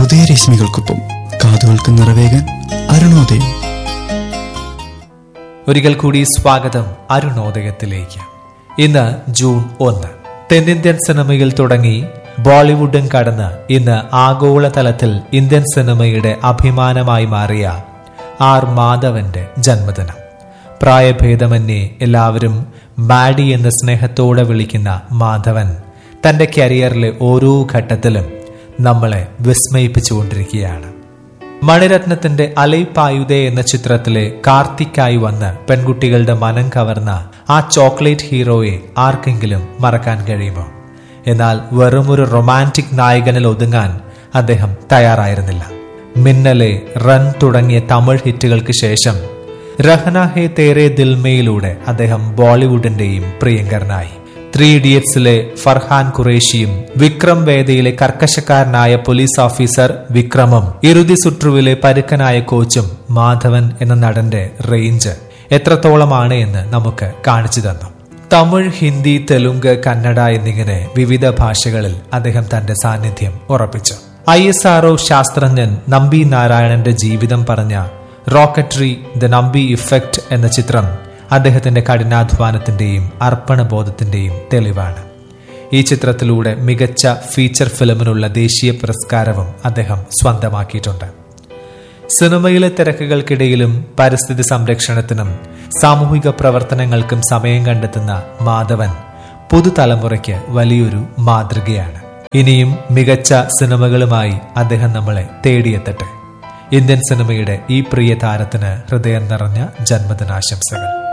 ഉദയരശ്മികൾക്കൊപ്പം കാതുകൾക്ക് നിറവേകാൻ അരുണോദയം ഒരിക്കൽ കൂടി സ്വാഗതം അരുണോദയത്തിലേക്ക് ഇന്ന് ജൂൺ ഒന്ന് തെന്നിന്ത്യൻ സിനിമയിൽ തുടങ്ങി ബോളിവുഡും കടന്ന് ഇന്ന് ആഗോളതലത്തിൽ ഇന്ത്യൻ സിനിമയുടെ അഭിമാനമായി മാറിയ ആർ മാധവന്റെ ജന്മദിനം പ്രായഭേദമന്യേ എല്ലാവരും മാഡി എന്ന് സ്നേഹത്തോടെ വിളിക്കുന്ന മാധവൻ തന്റെ കരിയറിലെ ഓരോ ഘട്ടത്തിലും നമ്മളെ വിസ്മയിപ്പിച്ചുകൊണ്ടിരിക്കുകയാണ് മണിരത്നത്തിന്റെ അലൈപായുതേ എന്ന ചിത്രത്തിലെ കാർത്തിക്കായി വന്ന് പെൺകുട്ടികളുടെ മനം കവർന്ന ആ ചോക്ലേറ്റ് ഹീറോയെ ആർക്കെങ്കിലും മറക്കാൻ കഴിയുമോ എന്നാൽ വെറുമൊരു റൊമാൻറ്റിക് നായകനിൽ ഒതുങ്ങാൻ അദ്ദേഹം തയ്യാറായിരുന്നില്ല മിന്നലെ റൺ തുടങ്ങിയ തമിഴ് ഹിറ്റുകൾക്ക് ശേഷം രഹന ഹേ തേരെ ദിൽമയിലൂടെ അദ്ദേഹം ബോളിവുഡിന്റെയും പ്രിയങ്കരനായി ത്രീ ഇഡിയറ്റ്സിലെ ഫർഹാൻ ഖുറേഷിയും വിക്രം വേദയിലെ കർക്കശക്കാരനായ പോലീസ് ഓഫീസർ വിക്രമും ഇറുതി സുട്രുവിലെ പരുക്കനായ കോച്ചും മാധവൻ എന്ന നടന്റെ റേഞ്ച് എത്രത്തോളമാണ് എന്ന് നമുക്ക് കാണിച്ചു തന്നു തമിഴ് ഹിന്ദി തെലുങ്ക് കന്നഡ എന്നിങ്ങനെ വിവിധ ഭാഷകളിൽ അദ്ദേഹം തന്റെ സാന്നിധ്യം ഉറപ്പിച്ചു ഐ എസ് ആർഒ ശാസ്ത്രജ്ഞൻ നമ്പി നാരായണന്റെ ജീവിതം പറഞ്ഞ റോക്കറ്ററി ദ നമ്പി ഇഫക്റ്റ് എന്ന ചിത്രം അദ്ദേഹത്തിന്റെ കഠിനാധ്വാനത്തിന്റെയും അർപ്പണബോധത്തിന്റെയും തെളിവാണ് ഈ ചിത്രത്തിലൂടെ മികച്ച ഫീച്ചർ ഫിലിമിനുള്ള ദേശീയ പുരസ്കാരവും അദ്ദേഹം സ്വന്തമാക്കിയിട്ടുണ്ട് സിനിമയിലെ തിരക്കുകൾക്കിടയിലും പരിസ്ഥിതി സംരക്ഷണത്തിനും സാമൂഹിക പ്രവർത്തനങ്ങൾക്കും സമയം കണ്ടെത്തുന്ന മാധവൻ പുതുതലമുറയ്ക്ക് വലിയൊരു മാതൃകയാണ് ഇനിയും മികച്ച സിനിമകളുമായി അദ്ദേഹം നമ്മളെ തേടിയെത്തട്ടെ ഇന്ത്യൻ സിനിമയുടെ ഈ പ്രിയ താരത്തിന് ഹൃദയം നിറഞ്ഞ ജന്മദിനാശംസകൾ